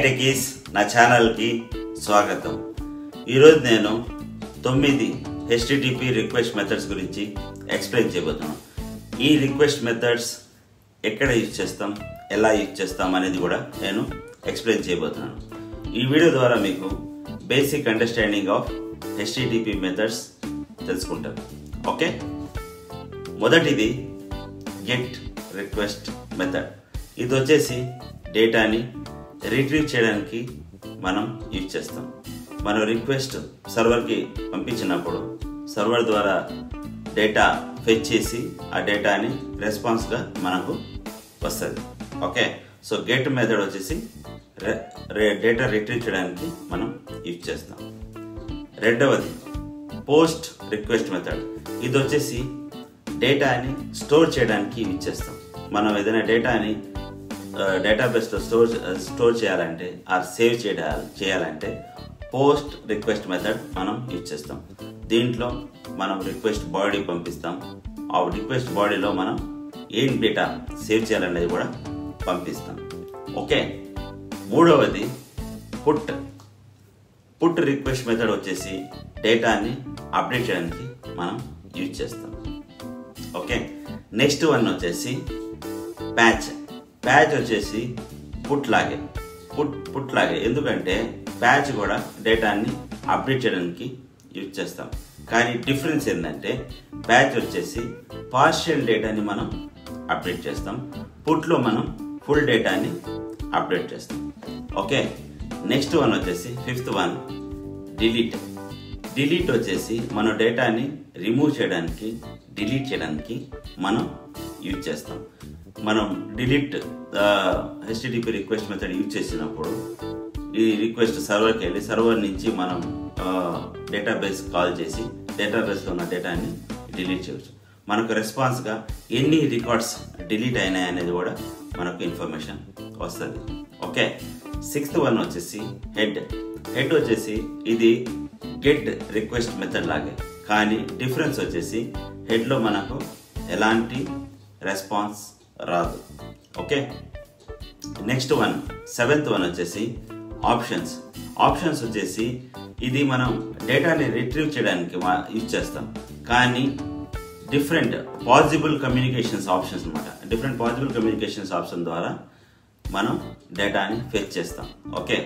techies నా ఛానల్కి స్వాగతం ఈరోజు నేను తొమ్మిది హెచ్టిటిపి రిక్వెస్ట్ మెథడ్స్ గురించి ఎక్స్ప్లెయిన్ చేయబోతున్నాను ఈ రిక్వెస్ట్ మెథడ్స్ ఎక్కడ యూజ్ చేస్తాం ఎలా యూజ్ చేస్తాం అనేది కూడా నేను ఎక్స్ప్లెయిన్ చేయబోతున్నాను ఈ వీడియో ద్వారా మీకు basic understanding of HTTP methods తెలుసుకుంటారు ఓకే మొదటిది గెట్ రిక్వెస్ట్ మెథడ్ ఇది వచ్చేసి డేటాని రిట్రీవ్ చేయడానికి మనం యూజ్ చేస్తాం మనం రిక్వెస్ట్ సర్వర్కి పంపించినప్పుడు సర్వర్ ద్వారా డేటా ఫెచ్ చేసి ఆ డేటాని రెస్పాన్స్గా మనకు వస్తుంది ఓకే సో గెట్ మెథడ్ వచ్చేసి డేటా రిట్రీవ్ చేయడానికి మనం యూజ్ చేస్తాం రెండవది పోస్ట్ రిక్వెస్ట్ మెథడ్ ఇది వచ్చేసి డేటాని స్టోర్ చేయడానికి యూజ్ చేస్తాం మనం ఏదైనా డేటాని డేటాబేస్లో స్టోర్ స్టోర్ చేయాలంటే ఆర్ సేవ్ చేయాలి చేయాలంటే పోస్ట్ రిక్వెస్ట్ మెథడ్ మనం యూజ్ చేస్తాం దీంట్లో మనం రిక్వెస్ట్ బాడీ పంపిస్తాం ఆ రిక్వెస్ట్ బాడీలో మనం ఏం డేటా సేవ్ చేయాలనేది కూడా పంపిస్తాం ఓకే మూడవది పుట్ పుట్ రిక్వెస్ట్ మెథడ్ వచ్చేసి డేటాని అప్డేట్ చేయడానికి మనం యూజ్ చేస్తాం ఓకే నెక్స్ట్ వన్ వచ్చేసి ప్యాచ్ ప్యాచ్ వచ్చేసి పుట్ లాగే పుట్ పుట్ లాగే ఎందుకంటే ప్యాచ్ కూడా డేటాని అప్డేట్ చేయడానికి యూజ్ చేస్తాం కానీ డిఫరెన్స్ ఏంటంటే ప్యాచ్ వచ్చేసి పార్షియల్ డేటాని మనం అప్డేట్ చేస్తాం పుట్లో మనం ఫుల్ డేటాని అప్డేట్ చేస్తాం ఓకే నెక్స్ట్ వన్ వచ్చేసి ఫిఫ్త్ వన్ డిలీట్ డిలీట్ వచ్చేసి మన డేటాని రిమూవ్ చేయడానికి డిలీట్ చేయడానికి మనం యూజ్ చేస్తాం మనం delete HTTP request method use చేసినప్పుడు ఈ రిక్వెస్ట్ సర్వర్కి వెళ్ళి సర్వర్ నుంచి మనం డేటాబేస్ కాల్ చేసి డేటాబేస్లో ఉన్న డేటాని డిలీట్ చేయవచ్చు మనకు రెస్పాన్స్గా ఎన్ని రికార్డ్స్ డిలీట్ అయినాయి అనేది కూడా మనకు ఇన్ఫర్మేషన్ వస్తుంది ఓకే సిక్స్త్ వన్ వచ్చేసి హెడ్ హెడ్ వచ్చేసి ఇది గెట్ రిక్వెస్ట్ మెథడ్ లాగే కానీ డిఫరెన్స్ వచ్చేసి హెడ్లో మనకు ఎలాంటి రెస్పాన్స్ రాదు okay next one seventh one వచ్చేసి ఆప్షన్స్ ఆప్షన్స్ వచ్చేసి ఇది మనం డేటాని రిట్రీవ్ చేయడానికి యూజ్ చేస్తాం కానీ డిఫరెంట్ పాజిబుల్ కమ్యూనికేషన్స్ ఆప్షన్స్ అనమాట డిఫరెంట్ పాజిబుల్ కమ్యూనికేషన్స్ ఆప్షన్ ద్వారా మనం డేటాని ఫెచ్ చేస్తాం ఓకే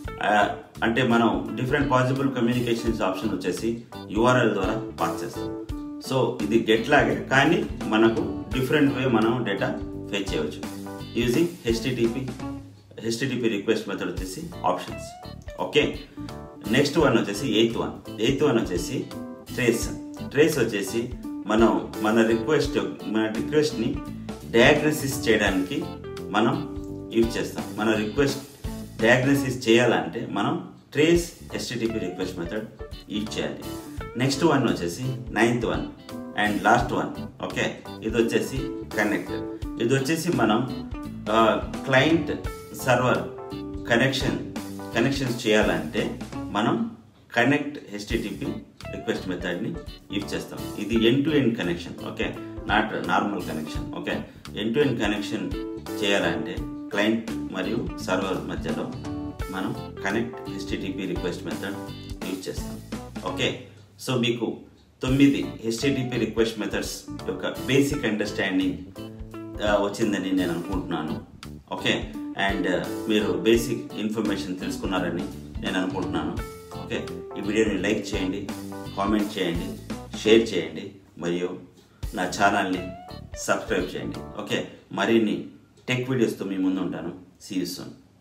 అంటే మనం డిఫరెంట్ పాజిబుల్ కమ్యూనికేషన్స్ ఆప్షన్ వచ్చేసి యూఆర్ఎల్ ద్వారా పాస్ చేస్తాం సో ఇది గెట్ లాగే కానీ మనకు డిఫరెంట్ వే మనం డేటా ఫెచ్ చేయవచ్చు using HTTP HTTP request method వచ్చేసి ఆప్షన్స్ ఓకే నెక్స్ట్ వన్ వచ్చేసి ఎయిత్ వన్ ఎయిత్ వన్ వచ్చేసి ట్రేస్ ట్రేస్ వచ్చేసి మనం మన రిక్వెస్ట్ మన రిక్వెస్ట్ని డయాగ్నోసిస్ చేయడానికి మనం యూజ్ చేస్తాం మన రిక్వెస్ట్ డయాగ్నోసిస్ చేయాలంటే మనం trace HTTP request method use చేయాలి నెక్స్ట్ వన్ వచ్చేసి ninth one and last one okay ఇది వచ్చేసి కనెక్ట్ ఇది వచ్చేసి మనం క్లయింట్ సర్వర్ కనెక్షన్ కనెక్షన్స్ చేయాలంటే మనం కనెక్ట్ హెచ్టిటిపి రిక్వెస్ట్ మెథడ్ని యూజ్ చేస్తాం ఇది end to end connection okay not normal connection okay end to end connection చేయాలంటే క్లయింట్ మరియు సర్వర్ మధ్యలో మనం connect HTTP request method use చేస్తాం ఓకే సో మీకు తొమ్మిది హెచ్టిటిపి రిక్వెస్ట్ మెథడ్స్ యొక్క బేసిక్ అండర్స్టాండింగ్ వచ్చిందని నేను అనుకుంటున్నాను ఓకే అండ్ మీరు బేసిక్ ఇన్ఫర్మేషన్ తెలుసుకున్నారని నేను అనుకుంటున్నాను ఓకే ఈ వీడియోని లైక్ చేయండి కామెంట్ చేయండి షేర్ చేయండి మరియు నా ఛానల్ని సబ్స్క్రైబ్ చేయండి ఓకే మరిన్ని టెక్ వీడియోస్తో మీ ముందు ఉంటాను సీ యూ సూన్